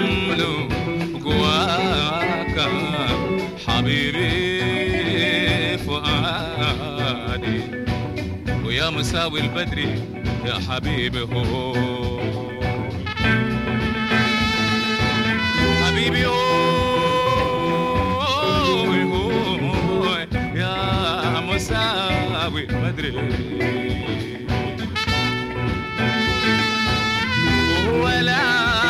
يملو جواك حبيبي فؤادي ويا مساوي البدري يا حبيبي هو حبيبي هوي هوي يا مساوي بدري ولا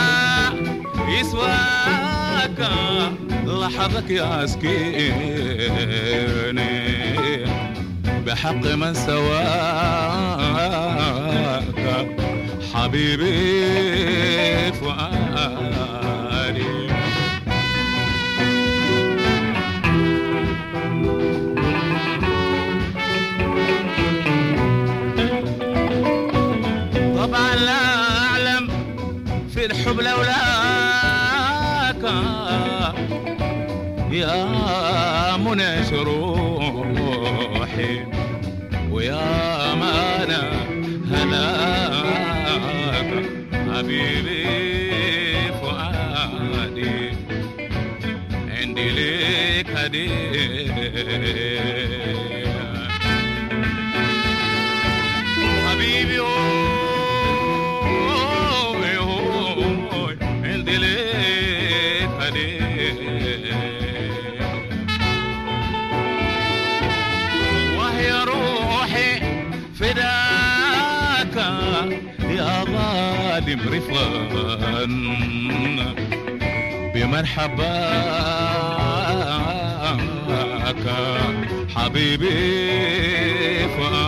يسواك لحظك يا عسكيني بحق من سواك حبيبي فؤادي طبعا لا أعلم في الحب لولاك يا منى روحي ويا مانا هلاك حبيبي فؤادي عندي ليك هديه حبيبي أوي أوي عندي ليك هدية وهي روحي فداك يا ظالم رفقا بمرحباك حبيبي فؤاد